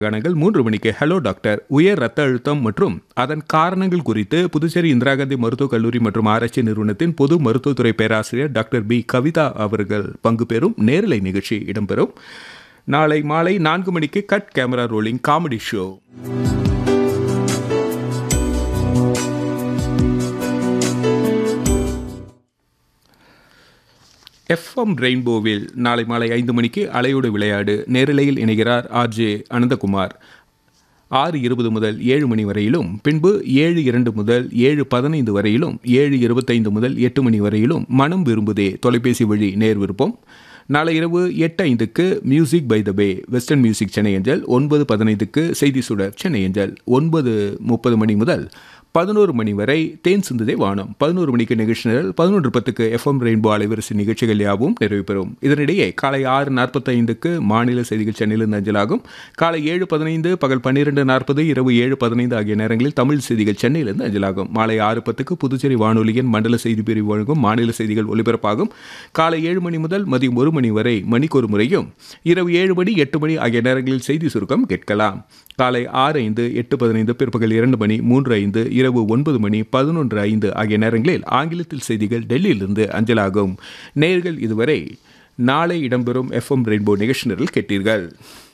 கணங்கள் மூன்று மணிக்கு ஹலோ டாக்டர் உயர் ரத்த அழுத்தம் மற்றும் அதன் காரணங்கள் குறித்து புதுச்சேரி இந்திரா காந்தி மருத்துவக் கல்லூரி மற்றும் ஆராய்ச்சி நிறுவனத்தின் பொது மருத்துவத்துறை பேராசிரியர் டாக்டர் பி கவிதா அவர்கள் பங்கு பெறும் நேரலை நிகழ்ச்சி இடம்பெறும் நாளை மாலை நான்கு மணிக்கு cut camera rolling comedy show FM ரெயின்போவில் நாளை மாலை ஐந்து மணிக்கு அலையோடு விளையாடு நேரலையில் இணைகிறார் ஆர்ஜே அனந்தகுமார் ஆறு இருபது முதல் ஏழு மணி வரையிலும் பின்பு ஏழு இரண்டு முதல் ஏழு பதினைந்து வரையிலும் ஏழு இருபத்தைந்து முதல் எட்டு மணி வரையிலும் மனம் விரும்புதே தொலைபேசி வழி நேர் விருப்பம் நாளை இரவு எட்டு ஐந்துக்கு music by the bay western music Chennai அஞ்சல் ஒன்பது பதினைந்துக்கு செய்தி சுடர் சென்னை அஞ்சல் ஒன்பது முப்பது மணி முதல் பதினோரு மணி வரை தேன் சிந்துதே வானம் பதினோரு மணிக்கு நிகழ்ச்சி நிரல் பதினொன்று பத்துக்கு எஃப்எம் ரெயின்போ அலைவரிசை நிகழ்ச்சிகள் யாவும் நிறைவு பெறும் இதனிடையே காலை ஆறு நாற்பத்தைந்துக்கு மாநில செய்திகள் சென்னையிலிருந்து அஞ்சலாகும் காலை ஏழு பதினைந்து பகல் பன்னிரெண்டு நாற்பது இரவு ஏழு பதினைந்து ஆகிய நேரங்களில் தமிழ் செய்திகள் சென்னையிலிருந்து அஞ்சலாகும் மாலை ஆறு பத்துக்கு புதுச்சேரி வானொலியின் மண்டல செய்தி பிரிவு வழங்கும் மாநில செய்திகள் ஒலிபரப்பாகும் காலை ஏழு மணி முதல் மதியம் ஒரு மணி வரை மணிக்கொரு முறையும் இரவு ஏழு மணி எட்டு மணி ஆகிய நேரங்களில் செய்தி சுருக்கம் கேட்கலாம் காலை ஆறு ஐந்து எட்டு பதினைந்து பிற்பகல் இரண்டு மணி மூன்று ஐந்து இரவு ஒன்பது மணி பதினொன்று ஐந்து ஆகிய நேரங்களில் ஆங்கிலத்தில் செய்திகள் டெல்லியிலிருந்து அஞ்சலாகும் நேர்கள் இதுவரை நாளை இடம்பெறும் எஃப்எம் ரெயின்போ நிகழ்ச்சி நிரல் கேட்டீர்கள்